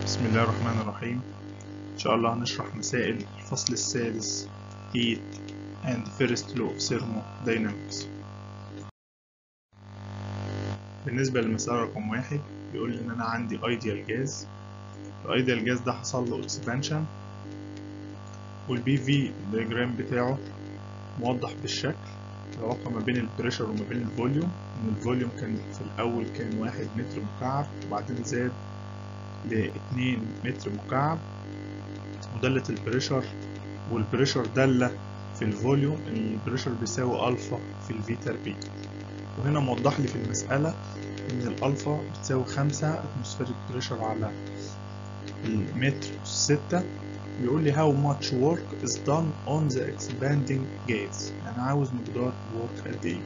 بسم الله الرحمن الرحيم إن شاء الله هنشرح مسائل الفصل السادس Heat and First Law of Thermodynamics بالنسبة للمسألة رقم واحد بيقول لي إن أنا عندي Ideal Gas الأيديال جاز ده حصل له Expansion والبي في الدياجرام بتاعه موضح بالشكل العلاقة ما بين البريشر وما بين الفوليوم إن الفوليوم كان في الأول كان واحد متر مكعب وبعدين زاد لاتنين متر مكعب ودالة البريشر والبريشر دالة في الفوليوم البريشر بيساوي ألفا في الفي تربيع وهنا موضح لي في المسألة إن الألفا بتساوي خمسة اتموسفيريك بريشر على المتر ستة بيقول لي how much work is done on the expanding gas يعني عاوز مقدار work قد ايه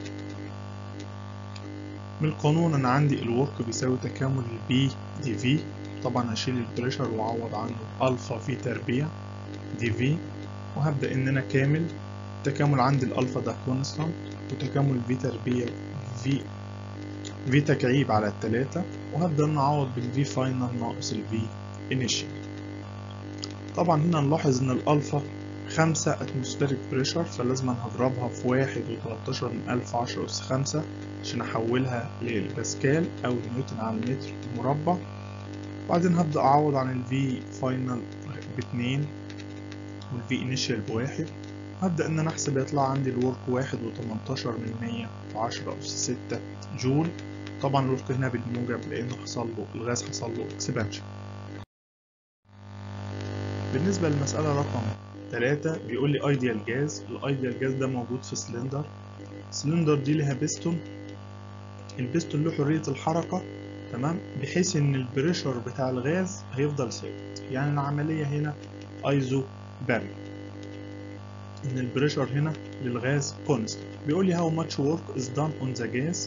من القانون انا عندي الورك بيساوي تكامل البي دي في طبعا هشيل البريشر واعوض عنه الفا في تربيع دي في وهبدا ان انا كامل تكامل عندي الالفا ده كونستانت وتكامل في تربيع في في تكعيب على التلاتة وهبدا ان اعوض بالفي فاينل ناقص الفي انيشال طبعا هنا نلاحظ ان الالفا خمسة اتموسفيريك بريشر فلازم هضربها في واحد وتلاتاشر من ألف عشرة أس خمسة عشان أحولها للباسكال أو نيوتن على المتر مربع بعدين هبدأ أعوض عن الفي فاينل باتنين والفي انيشال بواحد هبدأ إن أنا أحسب يطلع عندي الورك واحد وتمنتاشر من مية وعشرة أس ستة جول طبعا الورك هنا بالموجب لأنه حصل له الغاز حصل له اكسبانشن بالنسبة للمسألة رقم تلاتة بيقول لي ايديال جاز الايديال جاز ده موجود في سلندر السلندر دي لها بيستون البيستون له حرية الحركة تمام بحيث ان البريشر بتاع الغاز هيفضل ثابت يعني العملية هنا ايزو باري ان البريشر هنا للغاز كونستنت بيقول لي how much work is done on the gas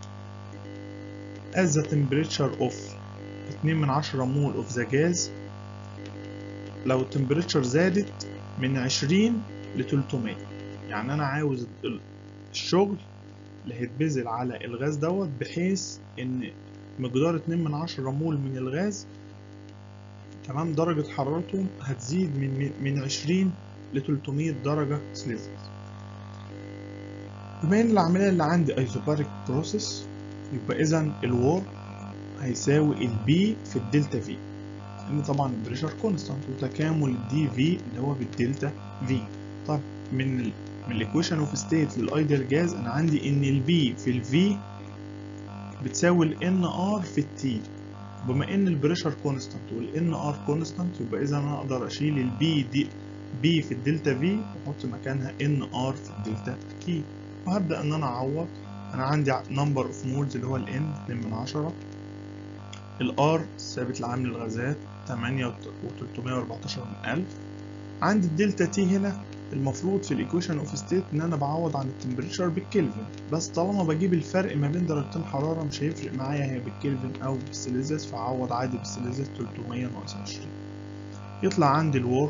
as the temperature of 2 من 10 مول of the gas لو التمبريتشر زادت من 20 ل 300 يعني انا عاوز الشغل اللي هيتبذل على الغاز دوت بحيث ان مقدار 2 من 10 مول من الغاز تمام درجة حرارته هتزيد من من 20 ل 300 درجة سليزيوس بما ان العملية اللي عندي ايزوباريك بروسيس يبقى اذا الوور هيساوي البي في الدلتا في لان طبعا البريشر كونستانت وتكامل الدي في اللي هو بالدلتا في طب من ال من الايكويشن اوف ستيت للايديال جاز انا عندي ان البي في الفي بتساوي الان ار في التي بما ان البريشر كونستانت والان ار كونستانت يبقى اذا انا اقدر اشيل البي دي بي في الدلتا في واحط مكانها ان ار في الدلتا تي وهبدا ان انا اعوض انا عندي نمبر اوف مولز اللي هو الان 2 من 10 الار ثابت العامل الغازات 8 و314 من 1000 عندي الدلتا تي هنا المفروض في الايكويشن اوف ستيت ان انا بعوض عن التمبريتشر بالكلفن بس طالما بجيب الفرق ما بين درجتين حراره مش هيفرق معايا هي بالكلفن او بالسيليزيوس فاعوض عادي بالسيليزيوس 300 ناقص 20 يطلع عندي الورك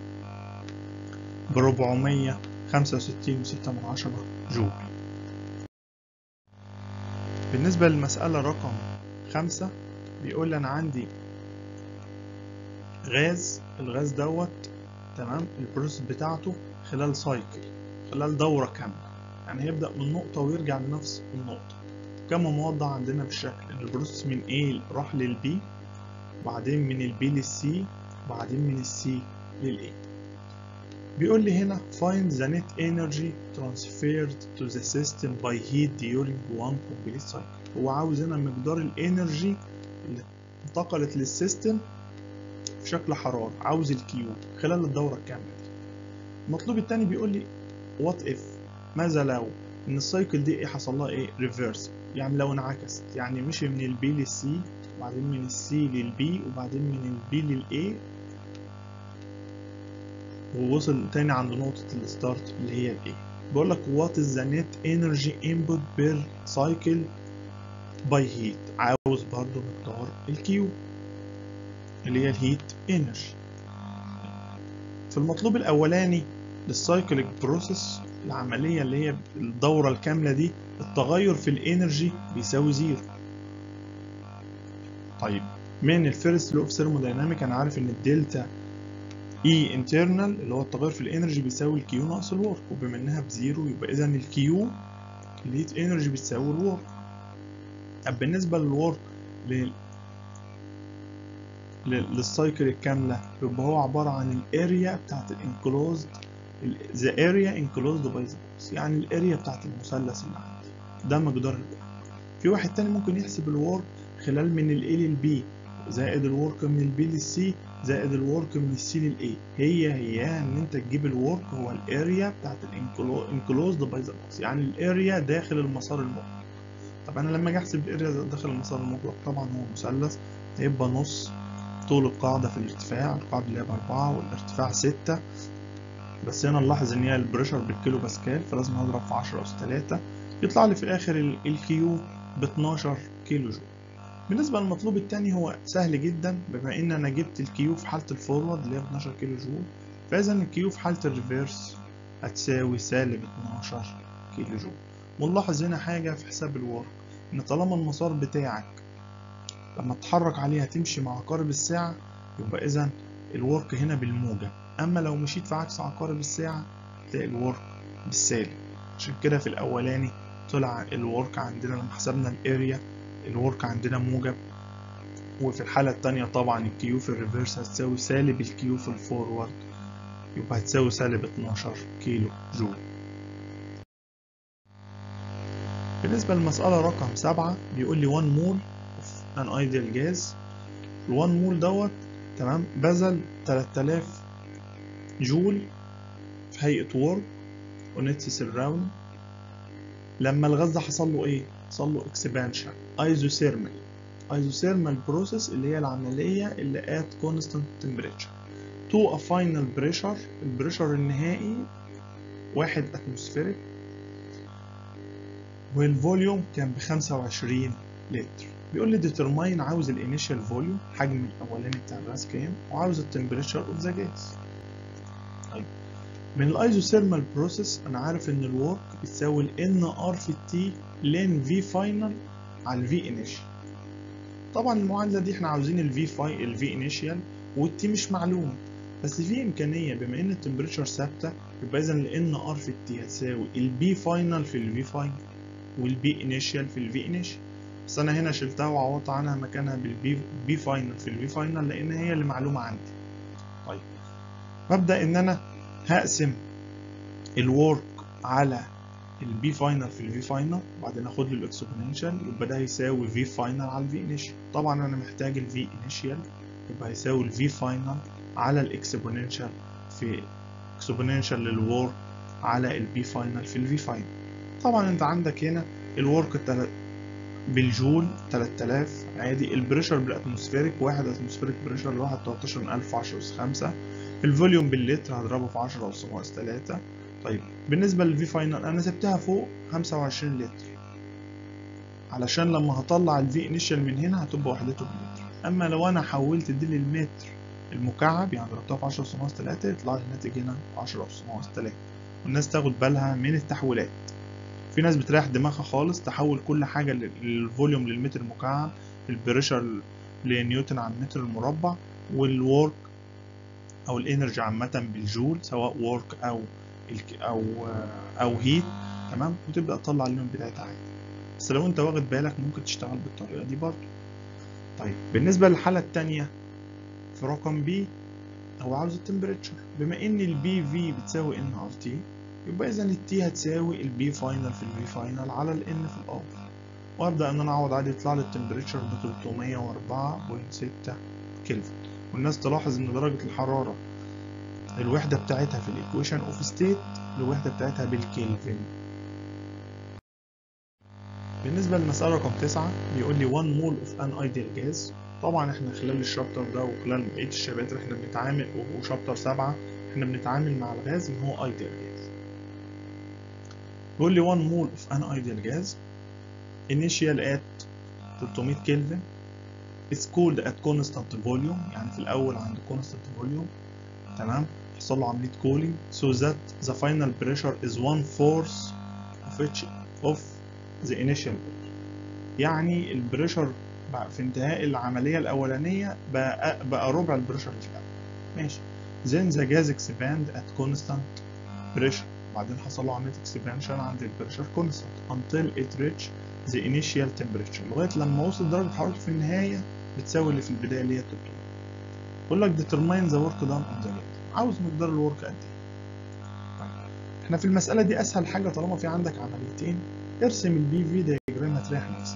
ب 465 وستة من عشرة جول بالنسبة للمسألة رقم خمسة بيقول لي أنا عندي غاز الغاز دوت تمام البروسيس بتاعته خلال سايكل خلال دورة كاملة يعني هيبدأ من نقطة ويرجع لنفس النقطة كما موضح عندنا بالشكل إن البروسيس من A راح للبي وبعدين من البي للسي وبعدين من السي للA بيقول لي هنا find the net energy transferred to the system by heat during one complete cycle هو عاوز هنا مقدار الانرجي اللي انتقلت للسيستم في شكل حرارة عاوز الكيو خلال الدورة الكاملة دي المطلوب التاني بيقول لي what if ماذا لو ان السايكل دي ايه حصل لها ايه ريفيرس يعني لو انعكست يعني مشي من البي للسي وبعدين من السي للبي وبعدين من البي للاي ووصل تاني عند نقطة الستارت اللي هي الاي بيقول لك what is the net energy input per cycle by heat عاوز برضو مقدار الكيو اللي هي الهيت انرجي في المطلوب الاولاني للسايكليك بروسيس العملية اللي هي الدورة الكاملة دي التغير في الانرجي بيساوي زيرو طيب من الفيرست لو اوف ثيرمودايناميك انا عارف ان الدلتا اي انترنال اللي هو التغير في الانرجي بيساوي الكيو ناقص الورك وبما انها بزيرو يبقى اذا الكيو الهيت انرجي بتساوي الورك طب بالنسبه للورك لل للسايكل الكامله يبقى هو عباره عن الاريا بتاعت الانكلوزد ذا اريا انكلوزد باي ذا بوكس يعني الاريا بتاعت المثلث اللي عندي ده مقدار الورك في واحد تاني ممكن يحسب الورك خلال من ال A لل B زائد الورك من ال B لل C زائد الورك من ال C لل A هي هي ان انت تجيب الورك هو الاريا بتاعت الانكلوزد باي ذا بوكس يعني الاريا داخل المسار المغلق طب انا لما اجي احسب الاريا داخل المسار المغلق طبعا هو مثلث هيبقى نص طول القاعدة في الارتفاع القاعدة اللي هي بأربعة والارتفاع ستة بس هنا نلاحظ إن هي البريشر بالكيلو باسكال فلازم هضرب في عشرة أس تلاتة يطلع لي في الآخر الكيو باتناشر كيلو جول بالنسبة للمطلوب التاني هو سهل جدا بما إن أنا جبت الكيو في حالة الفورورد اللي هي 12 كيلو جول فإذا الكيو في حالة الريفيرس هتساوي سالب 12 كيلو جول ونلاحظ هنا حاجة في حساب الورك إن طالما المسار بتاعك لما تتحرك عليها تمشي مع عقارب الساعة يبقى إذا الورك هنا بالموجب أما لو مشيت في عكس عقارب الساعة تلاقي الورك بالسالب عشان كده في الأولاني طلع الورك عندنا لما حسبنا الاريا الورك عندنا موجب وفي الحالة التانية طبعا الكيو في الريفيرس هتساوي سالب الكيو في الفورورد يبقى هتساوي سالب 12 كيلو جول بالنسبة للمسألة رقم سبعة بيقول لي 1 مول ان ايديال جاز ال 1 مول دوت تمام بذل 3000 جول في هيئة وورك ونتس سراوند لما الغاز ده حصل له ايه؟ حصل له اكسبانشن ايزوثيرمال ايزوثيرمال بروسيس اللي هي العملية اللي at constant temperature to a final pressure البريشر النهائي واحد اتموسفيريك والفوليوم كان بخمسة وعشرين لتر بيقول لي determine عاوز الانيشال فوليوم حجم الاولاني بتاع الغاز كام وعاوز التمبريتشر اوف ذا جاز طيب من الايزوثيرمال بروسيس انا عارف ان الورك بتساوي ال ان ار في التي لين في فاينل على الفي انيشال طبعا المعادله دي احنا عاوزين الفي فاي الفي انيشال والتي مش معلوم بس في امكانيه بما ان التمبريتشر ثابته يبقى اذا ال ان ار في التي هتساوي البي فاينل في الفي فاينل والبي انيشال في الفي انيشال بس انا هنا شلتها وعوضت عنها مكانها بالبي بي فاينل في البي فاينل لان هي اللي معلومه عندي طيب مبدا ان انا هقسم الورك على البي فاينل في الفي فاينل وبعدين اخد له الاكسبوننشال يبقى ده هيساوي في فاينل على الفي انيشال طبعا انا محتاج الفي انيشال يبقى هيساوي الفي فاينل على الاكسبوننشال في اكسبوننشال للورك على البي فاينل في الفي فاينل طبعا انت عندك هنا الورك بالجول 3000 عادي البريشر بالاتموسفيريك واحد اتموسفيريك بريشر لواحد 13000 10 اس 5 الفوليوم باللتر هضربه في 10 اس ناقص 3 طيب بالنسبه للفي فاينل انا سبتها فوق 25 لتر علشان لما هطلع الفي انيشال من هنا هتبقى وحدته باللتر اما لو انا حولت دي للمتر المكعب يعني ضربتها في 10 اس ناقص 3 يطلع لي الناتج هنا 10 اس ناقص 3 والناس تاخد بالها من التحويلات في ناس بتريح دماغها خالص تحول كل حاجة للفوليوم للمتر مكعب البريشر لنيوتن على المتر المربع والورك او الانرجي عامة بالجول سواء وورك او او او هيت تمام وتبدأ تطلع اللون بتاعتها عادي بس لو انت واخد بالك ممكن تشتغل بالطريقة دي برضو طيب بالنسبة للحالة التانية في رقم بي هو عاوز التمبريتشر بما ان البي في بتساوي ان ار تي يبقى اذا التي هتساوي البي فاينل في البي فاينل على الان في الار وابدا ان انا اعوض عادي يطلع لي التمبريتشر ب 304.6 كلفن والناس تلاحظ ان درجه الحراره الوحده بتاعتها في الايكويشن اوف ستيت الوحده بتاعتها بالكلفن بالنسبه للمساله رقم 9 بيقول لي 1 مول اوف ان ايديال جاز طبعا احنا خلال الشابتر ده وخلال بقيه الشباتر احنا بنتعامل وشابتر 7 احنا بنتعامل مع الغاز ان هو ايديال جاز بيقول لي 1 مول اوف ان ايديال جاز initial at 300 كلفن it's cooled at constant volume يعني في الأول عند constant volume تمام حصل له عملية cooling so that the final pressure is one fourth of each of the initial pressure يعني البريشر بقى في انتهاء العملية الأولانية بقى, بقى ربع البريشر اللي في الأول ماشي then the gas expand at constant pressure بعدين حصل له عملية expansion عند البريشر constant until it reach the initial temperature لغاية لما وصل درجة حرارته في النهاية بتساوي اللي في البداية اللي هي 300 بقول لك determine the work done on the gas عاوز مقدار الورك قد ايه طيب احنا في المسألة دي أسهل حاجة طالما في عندك عمليتين ارسم البي في دايجرام هتريح نفسك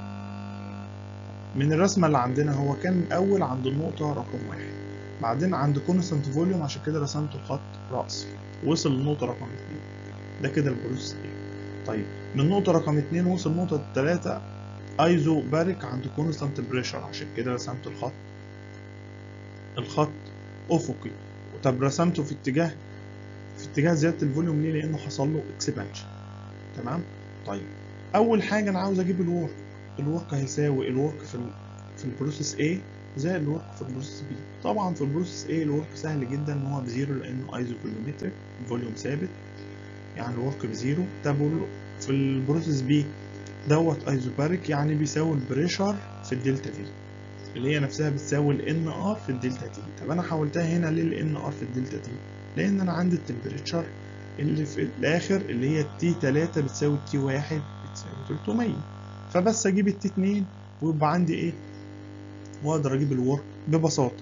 من الرسمة اللي عندنا هو كان الأول عند النقطة رقم واحد بعدين عند كونستانت فوليوم عشان كده رسمت الخط رأسي وصل للنقطة رقم اتنين ده كده البروسيس ايه طيب من نقطة رقم اتنين وصل نقطة تلاتة ايزو بارك عند كونستانت بريشر عشان كده رسمت الخط الخط افقي طب رسمته في اتجاه في اتجاه زيادة الفوليوم ليه لأنه حصل له اكسبانشن تمام طيب أول حاجة أنا عاوز أجيب الورك الورك هيساوي الورك في ال في البروسيس A زائد الورك في البروسيس B طبعا في البروسيس A الورك سهل جدا ان هو بزيرو لانه ايزو فوليومتريك الفوليوم ثابت يعني الورك بزيرو طب في البروسيس B دوت ايزوباريك يعني بيساوي البريشر في الدلتا تي اللي هي نفسها بتساوي ال ان ار في الدلتا تي طب انا حولتها هنا ليه ال ان ار في الدلتا تي لان انا عندي التمبريتشر اللي في الاخر اللي هي التي 3 بتساوي التي 1 بتساوي 300 فبس اجيب التي 2 ويبقى عندي ايه واقدر اجيب الورك ببساطه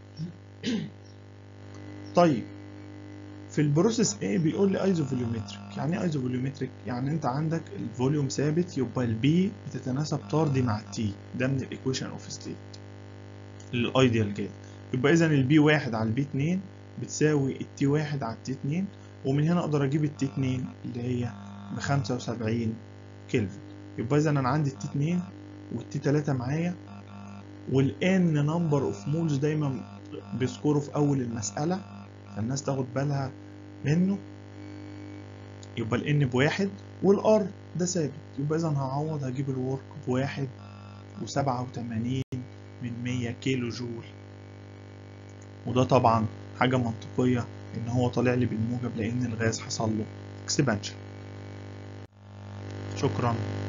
طيب في البروسيس A بيقول لي ايزوفوليومتريك يعني ايه ايزوفوليومتريك يعني انت عندك الفوليوم ثابت يبقى البي بتتناسب طردي مع التي ده من الايكويشن اوف ستيت الايديال جاز يبقى اذا البي واحد على البي 2 بتساوي التي واحد على التي 2 ومن هنا اقدر اجيب التي 2 اللي هي ب 75 كلفن يبقى اذا انا عندي التي 2 والتي 3 معايا والان نمبر اوف مولز دايما بيذكروا في اول المساله فالناس تاخد بالها منه يبقى الان بواحد والار ده ثابت يبقى اذا هعوض هجيب الورك بواحد وسبعة وتمانين من مية كيلو جول وده طبعا حاجة منطقية ان هو طالع لي بالموجب لان الغاز حصل له اكسبانشن شكرا